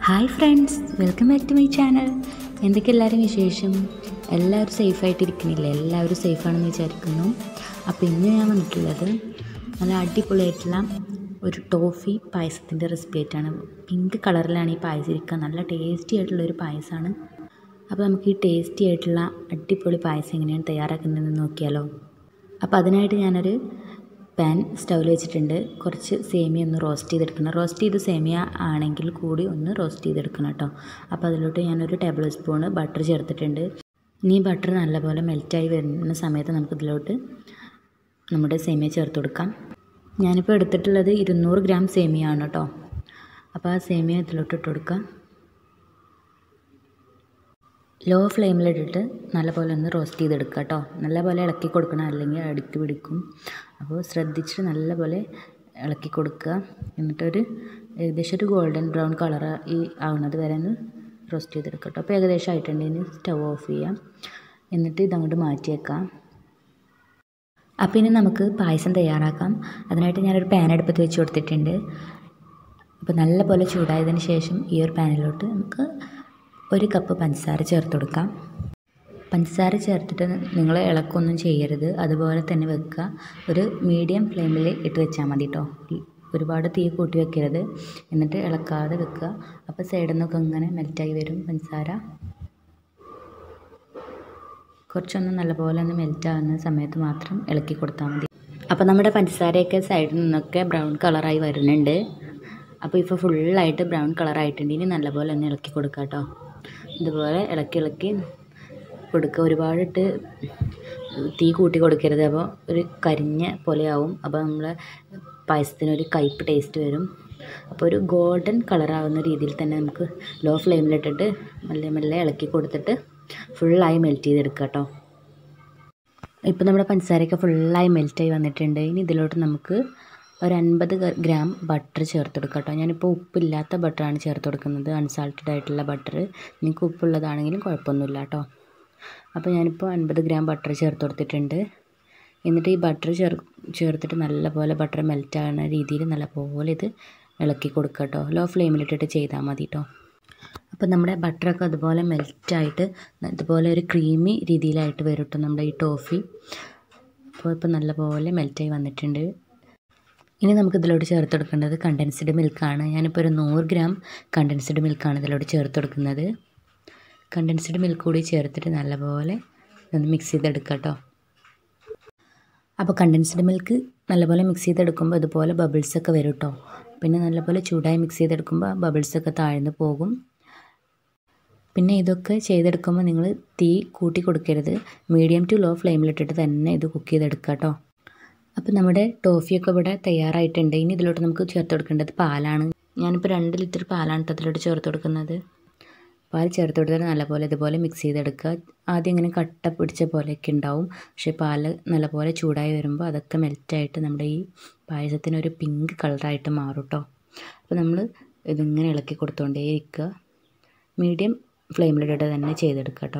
hi friends welcome back to my channel എന്തൊക്കെ എല്ലാവരും വിശേഷം എല്ലാവരും സേഫായിട്ടിരിക്കുന്നില്ലേ എല്ലാവരും സേഫാണെന്ന് വിചാരിക്കുന്നു അപ്പോൾ ഇന്ന് ഞാൻ വന്നിട്ടുള്ളത് നല്ല അടിപൊളിയായിട്ടുള്ള ഒരു ടോഫി പായസത്തിൻ്റെ റെസിപ്പി ആയിട്ടാണ് പിങ്ക് കളറിലാണ് ഈ പായസം ഇരിക്കുക നല്ല ടേസ്റ്റി ആയിട്ടുള്ള ഒരു പായസമാണ് അപ്പോൾ നമുക്ക് ഈ ടേസ്റ്റി ആയിട്ടുള്ള അടിപൊളി പായസം എങ്ങനെയാണ് തയ്യാറാക്കുന്നതെന്ന് നോക്കിയാലോ അപ്പോൾ അതിനായിട്ട് ഞാനൊരു പാൻ സ്റ്റൗവിൽ വെച്ചിട്ടുണ്ട് കുറച്ച് സേമിയ ഒന്ന് റോസ്റ്റ് ചെയ്തെടുക്കണം റോസ്റ്റ് ചെയ്ത സേമിയ ആണെങ്കിൽ കൂടി ഒന്ന് റോസ്റ്റ് ചെയ്തെടുക്കണം കേട്ടോ അപ്പോൾ അതിലോട്ട് ഞാനൊരു ടേബിൾ സ്പൂണ് ബട്ടർ ചേർത്തിട്ടുണ്ട് ഇനി ബട്ടർ നല്ലപോലെ മെൽറ്റായി വരുന്ന സമയത്ത് നമുക്ക് ഇതിലോട്ട് നമ്മുടെ സേമിയ ചേർത്ത് കൊടുക്കാം ഞാനിപ്പോൾ എടുത്തിട്ടുള്ളത് ഇരുന്നൂറ് ഗ്രാം സേമിയ ആണ് കേട്ടോ അപ്പോൾ ആ സേമിയ ഇതിലോട്ട് ഇട്ട് കൊടുക്കാം ലോ ഫ്ലെയിമിലിട്ടിട്ട് നല്ലപോലെ ഒന്ന് റോസ്റ്റ് ചെയ്തെടുക്കുക കേട്ടോ നല്ലപോലെ ഇളക്കി കൊടുക്കണം അല്ലെങ്കിൽ അടുക്കി പിടിക്കും അപ്പോൾ ശ്രദ്ധിച്ചിട്ട് നല്ലപോലെ ഇളക്കി കൊടുക്കുക എന്നിട്ടൊരു ഏകദേശം ഒരു ഗോൾഡൻ ബ്രൗൺ കളർ ഈ ആവുന്നത് വരെ ഒന്ന് റോസ്റ്റ് ചെയ്തെടുക്കുക കേട്ടോ അപ്പോൾ ഏകദേശം ആയിട്ടുണ്ടെങ്കിൽ സ്റ്റവ് ഓഫ് ചെയ്യാം എന്നിട്ട് ഇതങ്ങോട്ട് മാറ്റി വെക്കാം അപ്പോൾ ഇനി നമുക്ക് പായസം തയ്യാറാക്കാം അതിനായിട്ട് ഞാനൊരു പാൻ അടുപ്പത്ത് വെച്ച് കൊടുത്തിട്ടുണ്ട് അപ്പോൾ നല്ലപോലെ ചൂടായതിന് ശേഷം ഈ ഒരു പാനിലോട്ട് നമുക്ക് ഒരു കപ്പ് പഞ്ചസാര ചേർത്ത് കൊടുക്കാം പഞ്ചസാര ചേർത്തിട്ട് നിങ്ങൾ ഇളക്കൊന്നും ചെയ്യരുത് അതുപോലെ തന്നെ വെക്കുക ഒരു മീഡിയം ഫ്ലെയിമിൽ ഇട്ട് വെച്ചാൽ മതി കേട്ടോ ഒരുപാട് തീ കൂട്ടി വെക്കരുത് എന്നിട്ട് ഇളക്കാതെ വെക്കുക അപ്പോൾ സൈഡിൽ നിന്നൊക്കെ ഇങ്ങനെ മെൽറ്റായി വരും പഞ്ചസാര കുറച്ചൊന്ന് നല്ലപോലെ ഒന്ന് മെൽറ്റാകുന്ന സമയത്ത് മാത്രം ഇളക്കി കൊടുത്താൽ മതി അപ്പോൾ നമ്മുടെ പഞ്ചസാരയൊക്കെ സൈഡിൽ നിന്നൊക്കെ ബ്രൗൺ കളറായി വരുന്നുണ്ട് അപ്പോൾ ഇപ്പോൾ ഫുള്ളായിട്ട് ബ്രൗൺ കളറായിട്ടുണ്ട് ഇനി നല്ലപോലെ ഒന്ന് ഇളക്കി കൊടുക്കുക കേട്ടോ ഇതുപോലെ ഇളക്കി ഇളക്കി കൊടുക്കുക ഒരുപാടിട്ട് തീ കൂട്ടി കൊടുക്കരുത് അപ്പോൾ ഒരു കരിഞ്ഞ പോലെയാവും അപ്പോൾ നമ്മളെ പായസത്തിനൊരു കയ്പ്പ് ടേസ്റ്റ് വരും അപ്പോൾ ഒരു ഗോൾഡൻ കളറാവുന്ന രീതിയിൽ തന്നെ നമുക്ക് ലോ ഫ്ലെയിമിലിട്ടിട്ട് മെല്ലെ മെല്ലെ ഇളക്കി കൊടുത്തിട്ട് ഫുള്ളായി മെൽറ്റ് ചെയ്തെടുക്കുക കേട്ടോ ഇപ്പോൾ നമ്മുടെ പഞ്ചസാരയൊക്കെ ഫുള്ളായി മെൽറ്റായി വന്നിട്ടുണ്ട് ഇനി ഇതിലോട്ട് നമുക്ക് ഒരു അൻപത് ഗ്രാം ബട്ടർ ചേർത്ത് കൊടുക്കുക കേട്ടോ ഞാനിപ്പോൾ ഉപ്പില്ലാത്ത ബട്ടറാണ് ചേർത്ത് കൊടുക്കുന്നത് അൺസാൾട്ടഡ് ആയിട്ടുള്ള ബട്ടർ നിങ്ങൾക്ക് ഉപ്പുള്ളതാണെങ്കിലും കുഴപ്പമൊന്നുമില്ല കേട്ടോ അപ്പോൾ ഞാനിപ്പോൾ അൻപത് ഗ്രാം ബട്ടർ ചേർത്ത് കൊടുത്തിട്ടുണ്ട് എന്നിട്ട് ഈ ബട്ടർ ചേർ ചേർത്തിട്ട് നല്ലപോലെ ബട്ടർ മെൽറ്റ് ആകുന്ന രീതിയിൽ നല്ലപോലെ ഇത് ഇളക്കി കൊടുക്കുക കേട്ടോ ലോ ഫ്ലെയിമിലിട്ടിട്ട് ചെയ്താൽ മതി കേട്ടോ അപ്പോൾ നമ്മുടെ ബട്ടറൊക്കെ അതുപോലെ മെൽറ്റായിട്ട് ഇതുപോലെ ഒരു ക്രീമി രീതിയിലായിട്ട് വരും കേട്ടോ നമ്മുടെ ഈ ടോഫി അപ്പോൾ ഇപ്പോൾ നല്ലപോലെ മെൽറ്റായി വന്നിട്ടുണ്ട് ഇനി നമുക്ക് ഇതിലോട്ട് ചേർത്ത് കൊടുക്കേണ്ടത് കണ്ടൻസ്ഡ് മിൽക്കാണ് ഞാനിപ്പോൾ ഒരു നൂറ് ഗ്രാം കണ്ടൻസ്ഡ് മിൽക്കാണ് ഇതിലോട്ട് ചേർത്ത് കൊടുക്കുന്നത് കണ്ടൻസ്ഡ് മിൽക്ക് കൂടി ചേർത്തിട്ട് നല്ലപോലെ ഒന്ന് മിക്സ് ചെയ്തെടുക്കുക കേട്ടോ അപ്പോൾ കണ്ടൻസ്ഡ് മിൽക്ക് നല്ലപോലെ മിക്സ് ചെയ്തെടുക്കുമ്പോൾ ഇതുപോലെ ബബിൾസൊക്കെ വരും കേട്ടോ പിന്നെ നല്ലപോലെ ചൂടായി മിക്സ് ചെയ്തെടുക്കുമ്പോൾ ബബിൾസൊക്കെ താഴ്ന്നു പോകും പിന്നെ ഇതൊക്കെ ചെയ്തെടുക്കുമ്പോൾ നിങ്ങൾ തീ കൂട്ടി കൊടുക്കരുത് മീഡിയം ടു ലോ ഫ്ലെയിമിലിട്ടിട്ട് തന്നെ ഇത് കുക്ക് ചെയ്തെടുക്കുക കേട്ടോ അപ്പോൾ നമ്മുടെ ടോഫിയൊക്കെ ഇവിടെ തയ്യാറായിട്ടുണ്ട് ഇനി ഇതിലോട്ട് നമുക്ക് ചേർത്ത് കൊടുക്കേണ്ടത് പാലാണ് ഞാനിപ്പോൾ രണ്ട് ലിറ്റർ പാലാണ് അതിലോട്ട് ചേർത്ത് കൊടുക്കുന്നത് പാൽ ചേർത്ത് കൊടുത്തിട്ട് നല്ലപോലെ ഇതുപോലെ മിക്സ് ചെയ്തെടുക്കുക ആദ്യം ഇങ്ങനെ കട്ട പിടിച്ച പോലെയൊക്കെ ഉണ്ടാവും പക്ഷേ പാൽ നല്ലപോലെ ചൂടായി വരുമ്പോൾ അതൊക്കെ മെൽറ്റായിട്ട് നമ്മുടെ ഈ പായസത്തിനൊരു പിങ്ക് കളറായിട്ട് മാറും കേട്ടോ അപ്പോൾ നമ്മൾ ഇതിങ്ങനെ ഇളക്കി കൊടുത്തുകൊണ്ടേയിരിക്കുക മീഡിയം ഫ്ലെയിമിലിട്ടിട്ട് തന്നെ ചെയ്തെടുക്കുക കേട്ടോ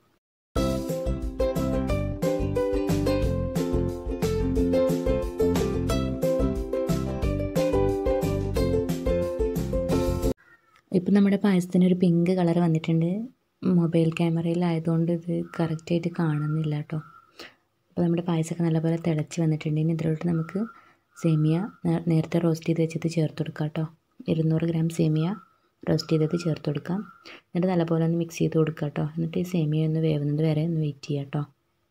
ഇപ്പം നമ്മുടെ പായസത്തിന് ഒരു പിങ്ക് കളർ വന്നിട്ടുണ്ട് മൊബൈൽ ക്യാമറയിലായതുകൊണ്ട് ഇത് കറക്റ്റായിട്ട് കാണുന്നില്ല കേട്ടോ അപ്പോൾ നമ്മുടെ പായസമൊക്കെ നല്ലപോലെ തിളച്ച് വന്നിട്ടുണ്ട് ഇനി ഇതിലോട്ട് നമുക്ക് സേമിയ നേരത്തെ റോസ്റ്റ് ചെയ്ത് വെച്ചത് ചേർത്ത് കൊടുക്കാം കേട്ടോ ഇരുന്നൂറ് ഗ്രാം സേമിയ റോസ്റ്റ് ചെയ്തത് ചേർത്ത് കൊടുക്കാം എന്നിട്ട് നല്ലപോലെ ഒന്ന് മിക്സ് ചെയ്ത് കൊടുക്കുക കേട്ടോ എന്നിട്ട് ഈ സേമിയ ഒന്ന് വേവുന്നത് വരെ ഒന്ന് വെയിറ്റ് ചെയ്യാം കേട്ടോ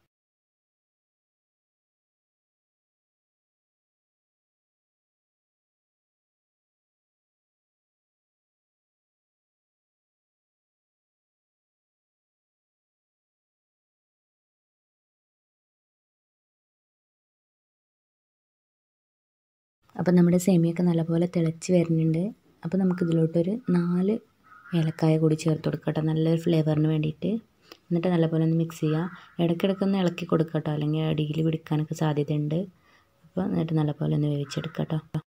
അപ്പോൾ നമ്മുടെ സേമിയൊക്കെ നല്ലപോലെ തിളച്ച് വരുന്നുണ്ട് അപ്പോൾ നമുക്കിതിലോട്ടൊരു നാല് ഏലക്കായ കൂടി ചേർത്ത് കൊടുക്കട്ടെ നല്ലൊരു ഫ്ലേവറിന് വേണ്ടിയിട്ട് എന്നിട്ട് നല്ലപോലെ ഒന്ന് മിക്സ് ചെയ്യുക ഇടയ്ക്കിടയ്ക്ക് ഒന്ന് ഇളക്കി കൊടുക്കട്ടോ അല്ലെങ്കിൽ അടിയിൽ പിടിക്കാനൊക്കെ സാധ്യതയുണ്ട് അപ്പോൾ എന്നിട്ട് നല്ലപോലെ ഒന്ന് വേവിച്ചെടുക്കട്ടോ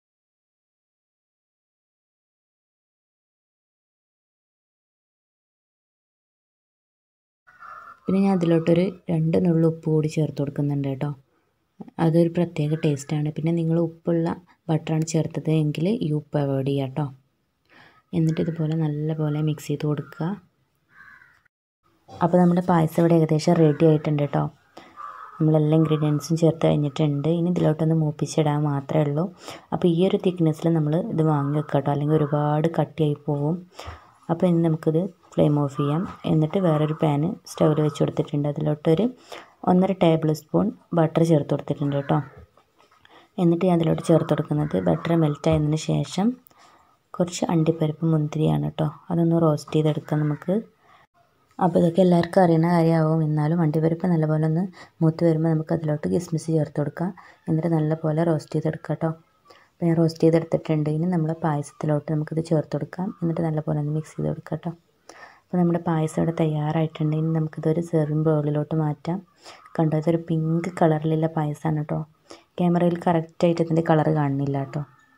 പിന്നെ ഞാൻ അതിലോട്ടൊരു രണ്ട് നുള്ളു ഉപ്പ് കൂടി ചേർത്ത് കൊടുക്കുന്നുണ്ട് കേട്ടോ അതൊരു പ്രത്യേക ടേസ്റ്റാണ് പിന്നെ നിങ്ങൾ ഉപ്പുള്ള ബട്ടറാണ് ചേർത്തത് എങ്കിൽ ഈ ഉപ്പ് അവോയ്ഡ് ചെയ്യുക കേട്ടോ എന്നിട്ട് ഇതുപോലെ നല്ലപോലെ മിക്സ് ചെയ്ത് കൊടുക്കുക അപ്പോൾ നമ്മുടെ പായസം ഇവിടെ ഏകദേശം റെഡി ആയിട്ടുണ്ട് കേട്ടോ നമ്മളെല്ലാ ഇൻഗ്രീഡിയൻസും ചേർത്ത് കഴിഞ്ഞിട്ടുണ്ട് ഇനി ഇതിലോട്ടൊന്ന് മൂപ്പിച്ചിടാൻ മാത്രമേ ഉള്ളൂ അപ്പോൾ ഈ ഒരു തിക്നെസ്സിൽ നമ്മൾ ഇത് വാങ്ങി വെക്കുക കേട്ടോ അല്ലെങ്കിൽ ഒരുപാട് കട്ടിയായി പോവും അപ്പോൾ ഇനി നമുക്കിത് ഫ്ലെയിം ഓഫ് ചെയ്യാം എന്നിട്ട് വേറൊരു പാന് സ്റ്റൗവിൽ വെച്ച് കൊടുത്തിട്ടുണ്ട് അതിലോട്ടൊരു ഒന്നര ടേബിൾ സ്പൂൺ ബട്ടർ ചേർത്ത് കൊടുത്തിട്ടുണ്ട് കേട്ടോ എന്നിട്ട് ഞാൻ അതിലോട്ട് ചേർത്ത് കൊടുക്കുന്നത് ബട്ടർ മെൽറ്റ് ആയതിന് ശേഷം കുറച്ച് അണ്ടിപ്പരിപ്പ് മുന്തിരിയാണ് കേട്ടോ അതൊന്ന് റോസ്റ്റ് ചെയ്തെടുക്കാം നമുക്ക് അപ്പോൾ ഇതൊക്കെ എല്ലാവർക്കും അറിയുന്ന കാര്യമാവും എന്നാലും അണ്ടിപ്പരിപ്പ് നല്ലപോലെ ഒന്ന് മൂത്ത് വരുമ്പോൾ നമുക്ക് അതിലോട്ട് കിസ്മിസ് ചേർത്ത് കൊടുക്കാം എന്നിട്ട് നല്ലപോലെ റോസ്റ്റ് ചെയ്തെടുക്കാം കേട്ടോ അപ്പോൾ ഞാൻ റോസ്റ്റ് ചെയ്തെടുത്തിട്ടുണ്ട് ഇനി നമ്മളെ പായസത്തിലോട്ട് നമുക്കിത് ചേർത്ത് കൊടുക്കാം എന്നിട്ട് നല്ലപോലെ ഒന്ന് മിക്സ് ചെയ്ത് കൊടുക്കാം കേട്ടോ അപ്പോൾ നമ്മുടെ പായസം ഇവിടെ തയ്യാറായിട്ടുണ്ട് ഇനി നമുക്കിതൊരു സെർവിങ് ബൗളിലോട്ട് മാറ്റാം കണ്ടോ ഇതൊരു പിങ്ക് കളറിലുള്ള പായസമാണ് കേട്ടോ ക്യാമറയിൽ കറക്റ്റായിട്ട് ഇതിൻ്റെ കളർ കാണുന്നില്ല കേട്ടോ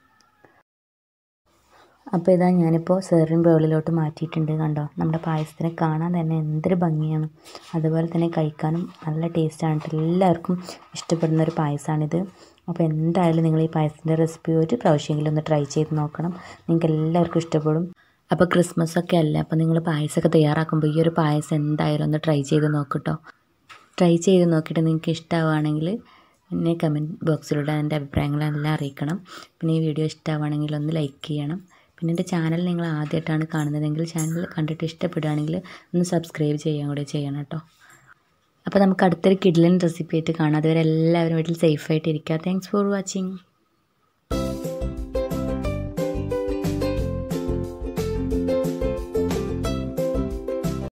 അപ്പോൾ ഇതാ ഞാനിപ്പോൾ സെർവിങ് ബൗളിലോട്ട് മാറ്റിയിട്ടുണ്ട് കണ്ടോ നമ്മുടെ പായസത്തിനെ കാണാൻ തന്നെ എന്തൊരു ഭംഗിയാണ് അതുപോലെ തന്നെ കഴിക്കാനും നല്ല ടേസ്റ്റാണ് കേട്ടോ എല്ലാവർക്കും ഇഷ്ടപ്പെടുന്ന ഒരു പായസമാണിത് അപ്പോൾ എന്തായാലും നിങ്ങൾ ഈ പായസത്തിൻ്റെ റെസിപ്പി ഒരു പ്രാവശ്യമെങ്കിലും ഒന്ന് ട്രൈ ചെയ്ത് നോക്കണം നിങ്ങൾക്ക് എല്ലാവർക്കും ഇഷ്ടപ്പെടും അപ്പോൾ ക്രിസ്മസ് ഒക്കെ അല്ലേ അപ്പോൾ നിങ്ങൾ പായസമൊക്കെ തയ്യാറാക്കുമ്പോൾ ഈ ഒരു പായസം എന്തായാലും ഒന്ന് ട്രൈ ചെയ്ത് നോക്കട്ടോ ട്രൈ ചെയ്ത് നോക്കിയിട്ട് നിങ്ങൾക്ക് ഇഷ്ടമാവുകയാണെങ്കിൽ എന്നെ കമൻറ്റ് ബോക്സിലൂടെ എൻ്റെ അഭിപ്രായങ്ങളെല്ലാം അറിയിക്കണം പിന്നെ ഈ വീഡിയോ ഇഷ്ടമാവുകയാണെങ്കിൽ ഒന്ന് ലൈക്ക് ചെയ്യണം പിന്നെ എൻ്റെ ചാനൽ നിങ്ങൾ ആദ്യമായിട്ടാണ് കാണുന്നതെങ്കിൽ ചാനൽ കണ്ടിട്ട് ഇഷ്ടപ്പെടുകയാണെങ്കിൽ ഒന്ന് സബ്സ്ക്രൈബ് ചെയ്യാൻ കൂടെ ചെയ്യണം കേട്ടോ അപ്പോൾ നമുക്ക് അടുത്തൊരു കിഡ്ലൻ റെസിപ്പി ആയിട്ട് കാണാം അതുവരെ എല്ലാവരും വീട്ടിൽ സേഫായിട്ട് ഇരിക്കുക താങ്ക്സ് ഫോർ വാച്ചിങ്